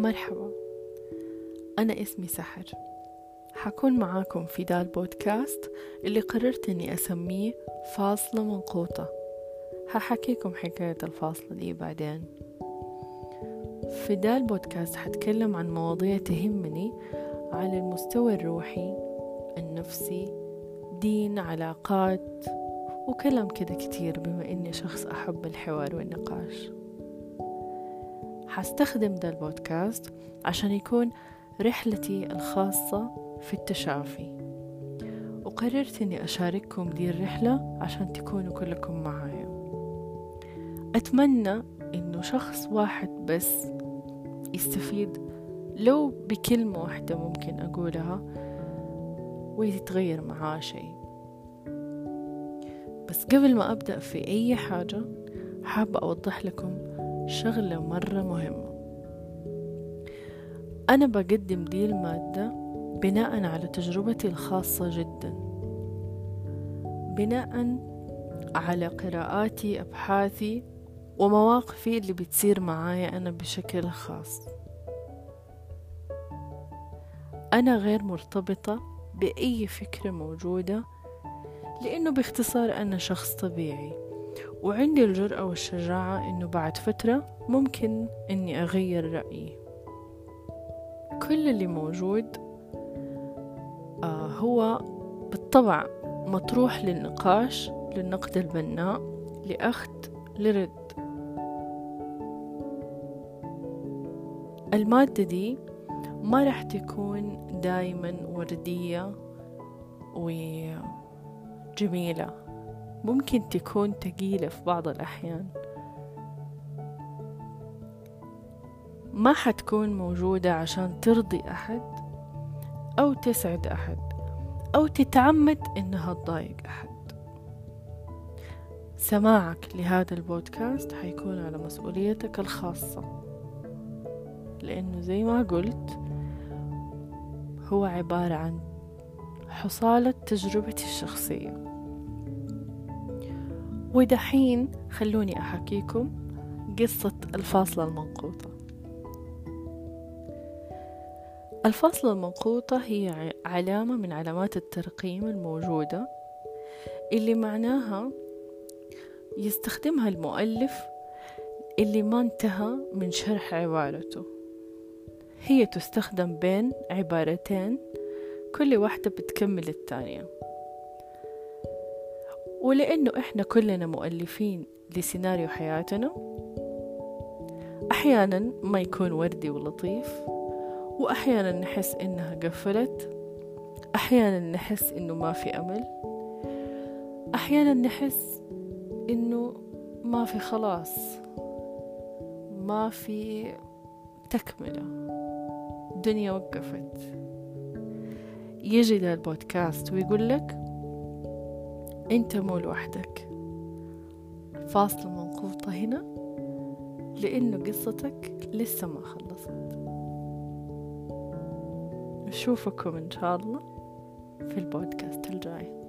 مرحبا أنا اسمي سحر حكون معاكم في دا البودكاست اللي قررت أني أسميه فاصلة منقوطة هحكيكم حكاية الفاصلة دي بعدين في دا البودكاست حتكلم عن مواضيع تهمني على المستوى الروحي النفسي دين علاقات وكلام كده كتير بما إني شخص أحب الحوار والنقاش حستخدم ده البودكاست عشان يكون رحلتي الخاصة في التشافي وقررت اني اشارككم دي الرحلة عشان تكونوا كلكم معايا اتمنى انه شخص واحد بس يستفيد لو بكلمة واحدة ممكن اقولها ويتغير معاه شيء بس قبل ما ابدأ في اي حاجة حابة اوضح لكم شغلة مرة مهمة أنا بقدم دي المادة بناء على تجربتي الخاصة جدا بناء على قراءاتي أبحاثي ومواقفي اللي بتصير معايا أنا بشكل خاص أنا غير مرتبطة بأي فكرة موجودة لأنه باختصار أنا شخص طبيعي وعندي الجرأة والشجاعة إنه بعد فترة ممكن إني أغير رأيي كل اللي موجود آه هو بالطبع مطروح للنقاش للنقد البناء لأخذ لرد المادة دي ما راح تكون دايما وردية وجميلة ممكن تكون تقيلة في بعض الأحيان ما حتكون موجودة عشان ترضي أحد أو تسعد أحد أو تتعمد إنها تضايق أحد سماعك لهذا البودكاست حيكون على مسؤوليتك الخاصة لأنه زي ما قلت هو عبارة عن حصالة تجربتي الشخصية ودحين خلوني أحكيكم قصة الفاصلة المنقوطة الفاصلة المنقوطة هي علامة من علامات الترقيم الموجودة اللي معناها يستخدمها المؤلف اللي ما انتهى من شرح عبارته هي تستخدم بين عبارتين كل واحدة بتكمل الثانية ولأنه إحنا كلنا مؤلفين لسيناريو حياتنا أحيانا ما يكون وردي ولطيف وأحيانا نحس إنها قفلت أحيانا نحس إنه ما في أمل أحيانا نحس إنه ما في خلاص ما في تكملة الدنيا وقفت يجي ذا البودكاست ويقول لك انت مو لوحدك فاصلة منقوطة هنا لأنه قصتك لسه ما خلصت نشوفكم إن شاء الله في البودكاست الجاي